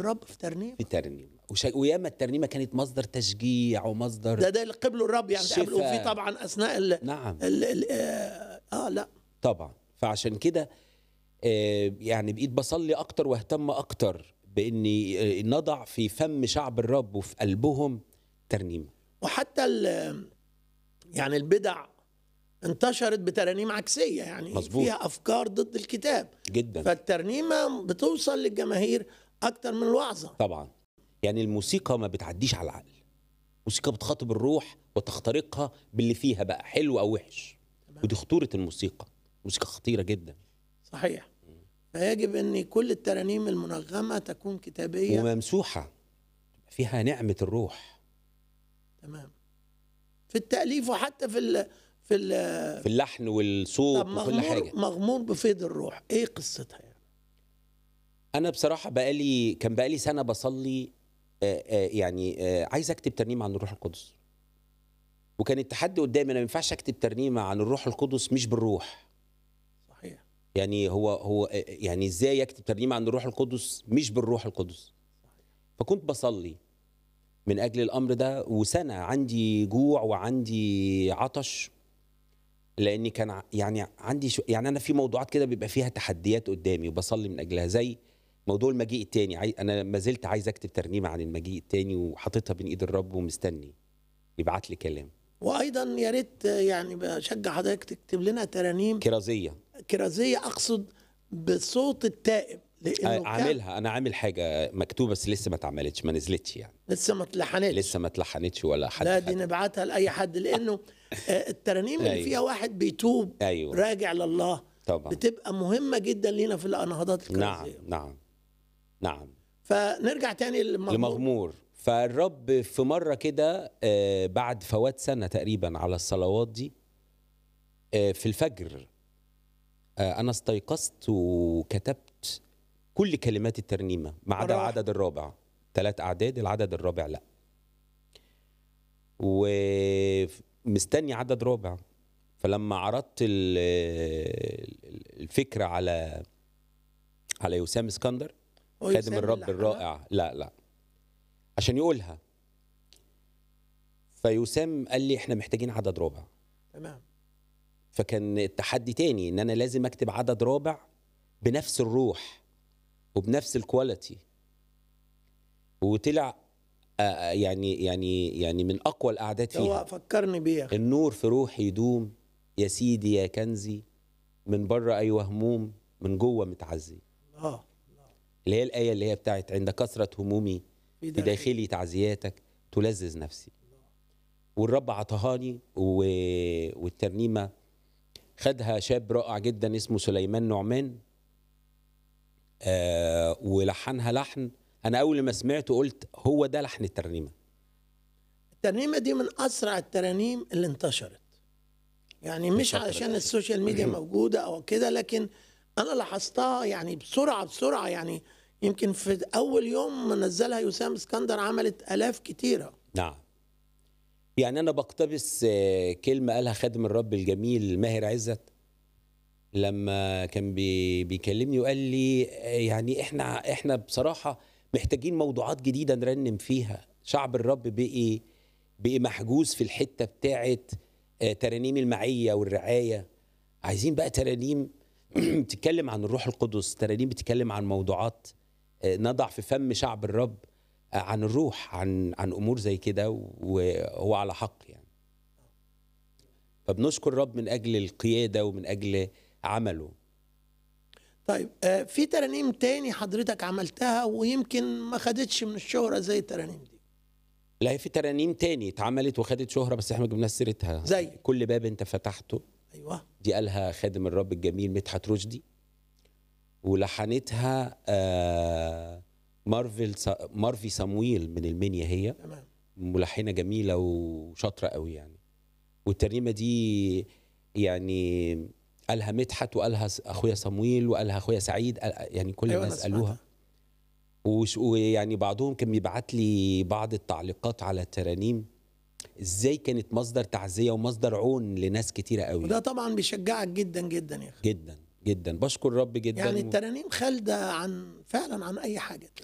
الرب في ترنيم في ترنيم وش... وياما الترنيمه كانت مصدر تشجيع ومصدر ده ده اللي قبلوا الرب يعني شفاء. قبلوا فيه طبعا اثناء ال نعم ال ال اه, آه لا طبعا فعشان كده آه، يعني بقيت بصلي اكتر واهتم اكتر باني آه، نضع في فم شعب الرب وفي قلبهم ترنيمه وحتى ال- يعني البدع انتشرت بترانيم عكسيه يعني مظبوط. فيها افكار ضد الكتاب جدا فالترنيمه بتوصل للجماهير اكتر من الوعظه طبعا يعني الموسيقى ما بتعديش على العقل الموسيقى بتخاطب الروح وتخترقها باللي فيها بقى حلو او وحش ودي خطوره الموسيقى الموسيقى خطيره جدا صحيح فيجب ان كل الترانيم المنغمه تكون كتابيه وممسوحه فيها نعمه الروح تمام في التاليف وحتى في ال في ال في اللحن والصوت طب وكل مغمور حاجه مغمور بفيض الروح ايه قصتها يعني انا بصراحه بقالي كان بقالي سنه بصلي آه، آه، يعني آه، عايز اكتب ترنيمه عن الروح القدس وكان التحدي قدامي انا ما ينفعش اكتب ترنيمه عن الروح القدس مش بالروح صحيح يعني هو هو آه، يعني ازاي اكتب ترنيمه عن الروح القدس مش بالروح القدس فكنت بصلي من اجل الامر ده وسنه عندي جوع وعندي عطش لاني كان ع- يعني عندي شو يعني انا في موضوعات كده بيبقى فيها تحديات قدامي وبصلي من اجلها زي موضوع المجيء التاني عاي... انا ما زلت عايز اكتب ترنيمه عن المجيء التاني وحاططها بين ايد الرب ومستني يبعت لي كلام وايضا يا ريت يعني بشجع حضرتك تكتب لنا ترانيم كرازيه كرازيه اقصد بصوت التائب لانه آه، كان عاملها انا عامل حاجه مكتوبه بس لسه ما اتعملتش ما نزلتش يعني لسه ما اتلحنتش لسه ما اتلحنتش ولا حد لا دي خد. نبعتها لاي حد لانه آه، الترانيم اللي أيوة. فيها واحد بيتوب ايوه راجع لله طبعا بتبقى مهمه جدا لينا في النهضات نعم الكرازيه نعم نعم فنرجع تاني للمغمور لمغمور فالرب في مرة كده آه، بعد فوات سنة تقريبا على الصلوات دي آه، في الفجر آه، أنا استيقظت وكتبت كل كلمات الترنيمة ما عدا مرة واحدة. العدد الرابع ثلاث أعداد العدد الرابع لا ومستني عدد رابع فلما عرضت ال- الفكرة على على يسام اسكندر هو خادم يسام الرب اللحنة. الرائع لا لا عشان يقولها فيسام قال لي احنا محتاجين عدد رابع تمام فكان التحدي تاني ان انا لازم اكتب عدد رابع بنفس الروح وبنفس الكواليتي وطلع آه، آه، يعني يعني يعني من اقوى الاعداد فيها هو فكرني بيه يا أخي. النور في روحي يدوم يا سيدي يا كنزي من بره ايوه هموم من جوه متعزي اه اللي هي الايه اللي هي بتاعت عند كثره همومي في في داخل داخلي تعزياتك تلذذ نفسي والرب عطهاني و... والترنيمه خدها شاب رائع جدا اسمه سليمان نعمان آه ولحنها لحن انا اول ما سمعته قلت هو ده لحن الترنيمه الترنيمه دي من اسرع الترانيم اللي انتشرت يعني مش الفترة علشان الأخيرة. السوشيال ميديا موجوده او كده لكن انا لاحظتها يعني بسرعه بسرعه يعني يمكن في اول يوم ما نزلها يسام اسكندر عملت الاف كتيره نعم يعني انا بقتبس آه، كلمه قالها خادم الرب الجميل ماهر عزت لما كان بي بيكلمني وقال لي آه، يعني احنا احنا بصراحه محتاجين موضوعات جديده نرنم فيها شعب الرب بقي بقي محجوز في الحته بتاعت آه، ترانيم المعيه والرعايه عايزين بقى ترانيم بتتكلم عن الروح القدس ترانيم بتتكلم عن موضوعات آه، نضع في فم شعب الرب آه، عن الروح عن عن امور زي كده وهو على حق يعني فبنشكر الرب من اجل القياده ومن اجل عمله طيب آه في ترانيم تاني حضرتك عملتها ويمكن ما خدتش من الشهره زي الترانيم دي لا هي في ترانيم تاني اتعملت وخدت شهره بس احنا ما جبناش سيرتها زي؟ كل باب انت فتحته ايوه دي قالها خادم الرب الجميل مدحت رشدي ولحنتها آه مارفل سا- مارفي صمويل من المنيا هي تمام ملحنه جميله وشاطره قوي يعني والترنيمه دي يعني قالها مدحت وقالها س- اخويا صمويل وقالها اخويا سعيد قال- يعني كل أيوة، الناس أنا قالوها سمعتها. وش- ويعني بعضهم كان بيبعت لي بعض التعليقات على الترانيم ازاي كانت مصدر تعزيه ومصدر عون لناس كتيره قوي وده طبعا بيشجعك جدا جدا يا اخي جدا جدا بشكر الرب جدا يعني و- الترانيم خالده عن فعلا عن اي حاجه